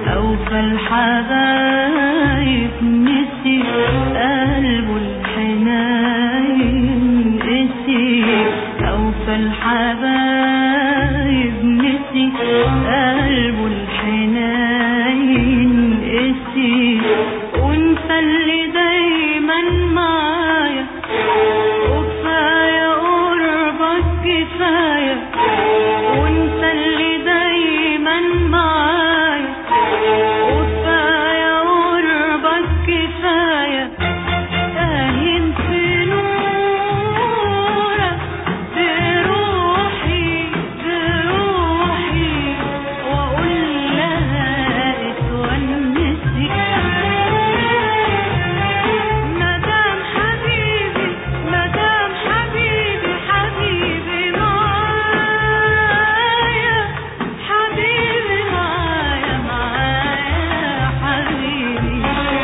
أوفى الحبايب نسي قلبه الحنين قسي أوفى الحبايب نسي قلبه الحنين قسي وانت اللي دايما معايا وكفاية قربك كفاية وانت اللي دايما معايا وكفاية قربك كفاية أهين في نورك بروحي بروحي وأقول لها اتونسي مدام حبيبي مدام حبيبي حبيبي معايا حبيبي معايا معايا حبيبي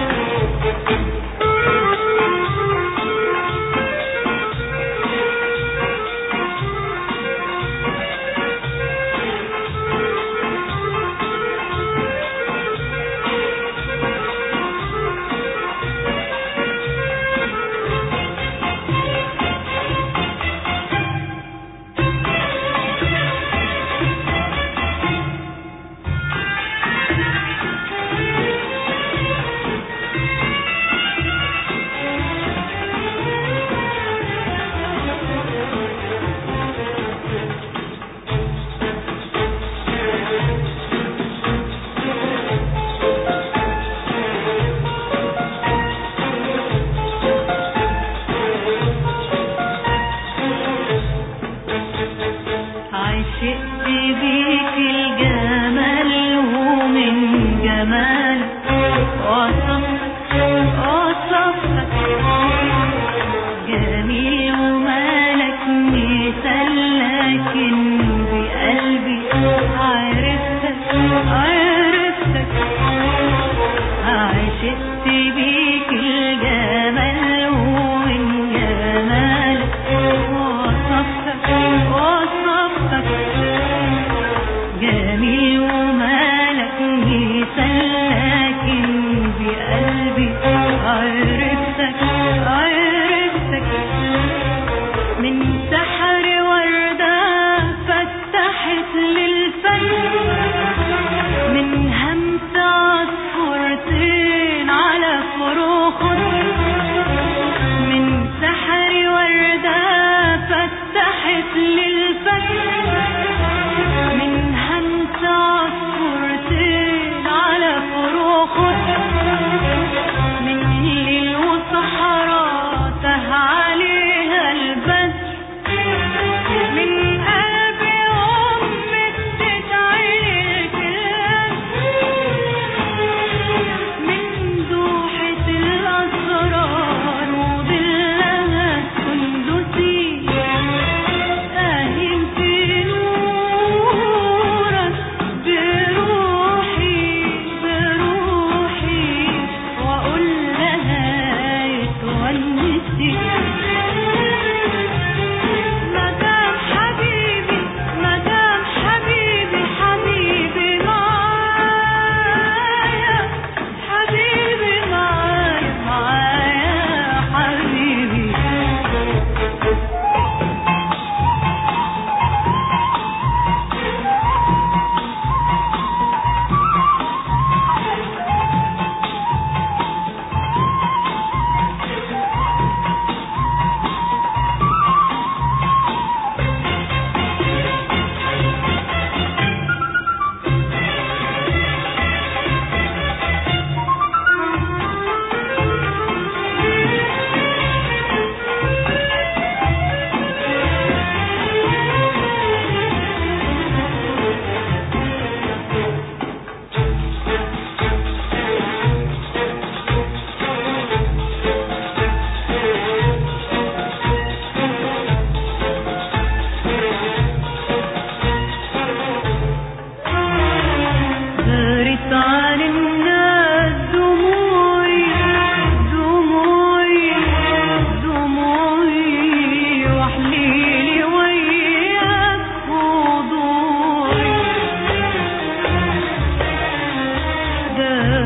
عشقت بيك الجمال ومن جمال وصفك وصفك جميل ومالك مثال لكن بقلبي عرفتك عرفتك عشقت بيك الجمال ومن جمالك وصفتك وصفتك جميل ومالك مثال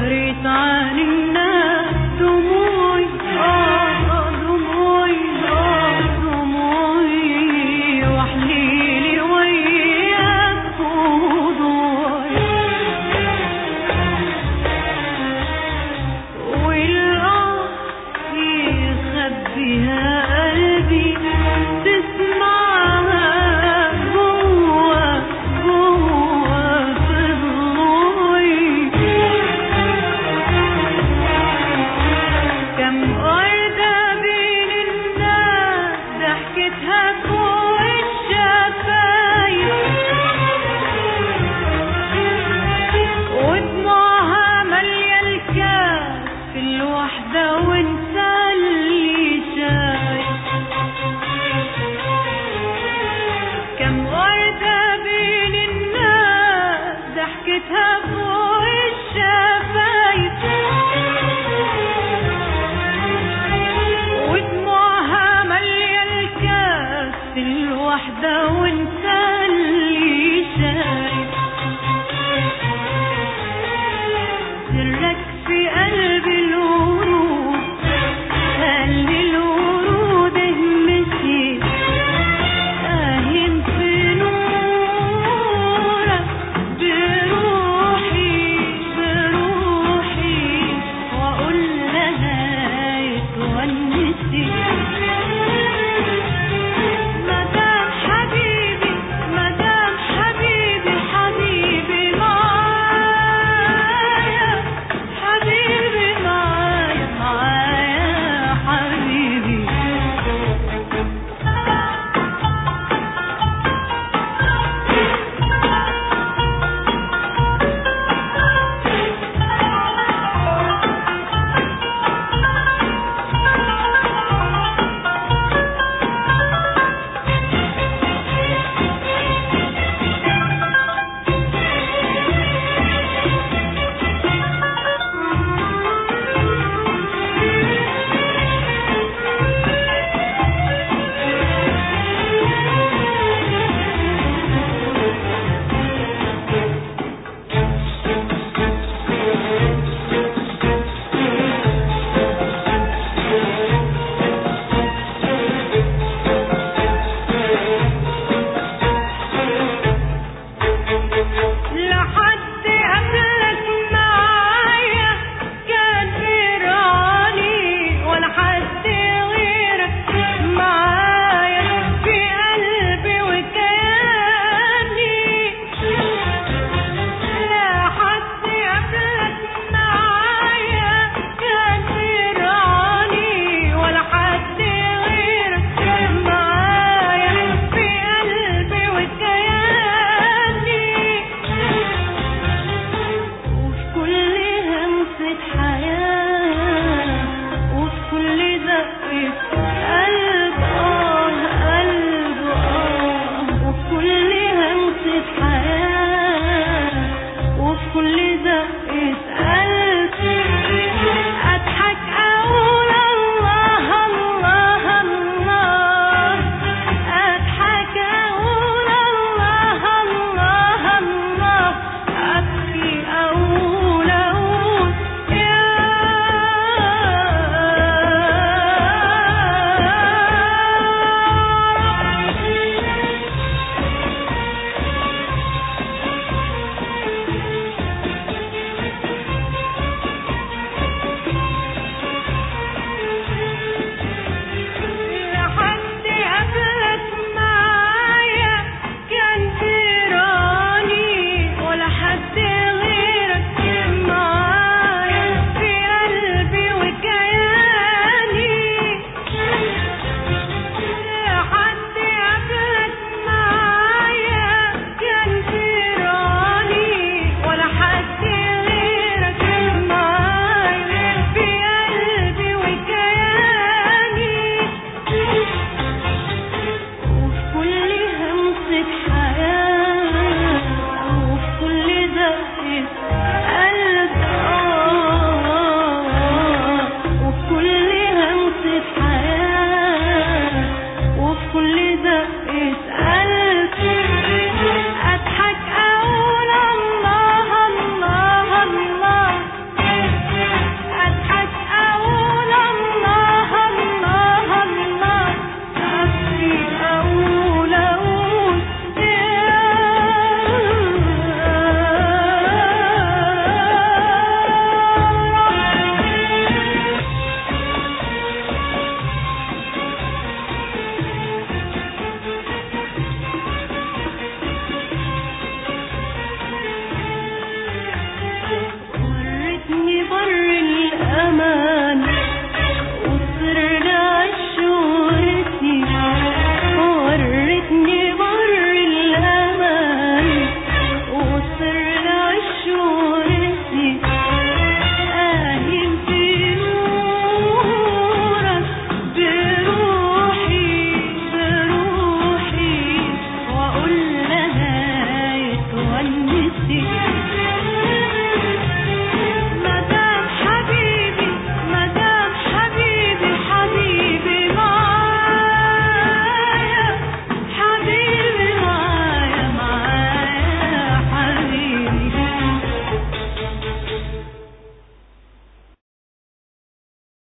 جريت عن الناس دموعي آه دموعي آه دموعي وحليلي وياك خضوعي والآه يخبيها قلبي تسمعها جوا جوا في ضلوعي كم وردة بين الناس ضحكتها فوق الشفايف ودموعها مالية الكاس في الوحدة وانت اللي شايف كم وردة بين الناس ضحكتها فوق الشفايف ودموعها مالية الكاس في الوحدة وانت اللي شايف سرك في قلب الورود خلي الورود همسي أهين في نورك بروحي بروحي وأقول لها يتونسي مدام حبيبي مدام حبيبي حبيبي معايا حبيبي معايا معايا حبيبي لحد قبلك معايا كان فرعوني ولا حد غيرك معايا في قلبي وكياني لحد قبلك معايا كان فرعوني ولا حد غيرك معايا في قلبي وكياني وفي كل همسة حياة وفي كل دقة قلب آه قلب آه وفي كل همسة حياة وفي كل دقة قلب